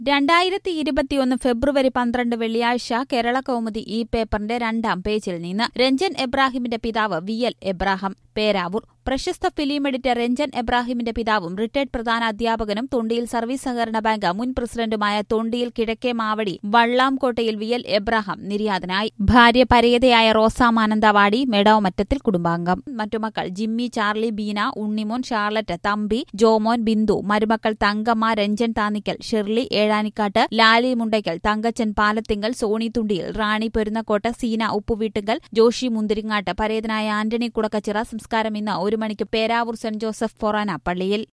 രണ്ടായിരത്തി ഇരുപത്തിയൊന്ന് ഫെബ്രുവരി പന്ത്രണ്ട് വെള്ളിയാഴ്ച കേരള കൗമുദി ഈ പേപ്പറിന്റെ രണ്ടാം പേജിൽ നിന്ന് രഞ്ജൻ എബ്രാഹിമിന്റെ പിതാവ് വി എൽ എബ്രാഹാം പേരാവൂർ പ്രശസ്ത ഫിലിം എഡിറ്റർ രഞ്ജൻ എബ്രാഹിമിന്റെ പിതാവും റിട്ടയർഡ് പ്രധാന അധ്യാപകനും തൊണ്ടിയിൽ സർവീസ് സഹകരണ ബാങ്ക് മുൻ പ്രസിഡന്റുമായ തൊണ്ടിയിൽ കിഴക്കേ Mavady Vallamkottayil V L Abraham നിര്യാതനായി ഭാര്യ പരേതയായ റോസ മാനന്തവാടി മെഡോമറ്റത്തിൽ കുടുംബാംഗം മറ്റു മക്കൾ Jimmy Charlie Beena Unnimon Charlotte Thampi Jomon Bindu മരുമക്കൾ തങ്കമ്മ രഞ്ജൻ താന്നിക്കൽ ഷെർലി ഏഴാനിക്കാട്ട് ലാലി മുണ്ടയ്ക്കൽ തങ്കച്ചൻ പാലത്തിങ്കൽ സോണി തുണ്ടിയിൽ റാണി പെരുന്നക്കോട്ട് സീന ഉപ്പുവീട്ടുങ്കൽ ജോഷി മുന്തിരിങ്ങാട്ട് പരേതനായ ആന്റണി കുടക്കച്ചിറ സംസ്കാരം ഇന്ന് ഒരു മണിക്ക് പേരാവൂർ സെന്റ് ജോസഫ് ഫൊറാന പള്ളിയിൽ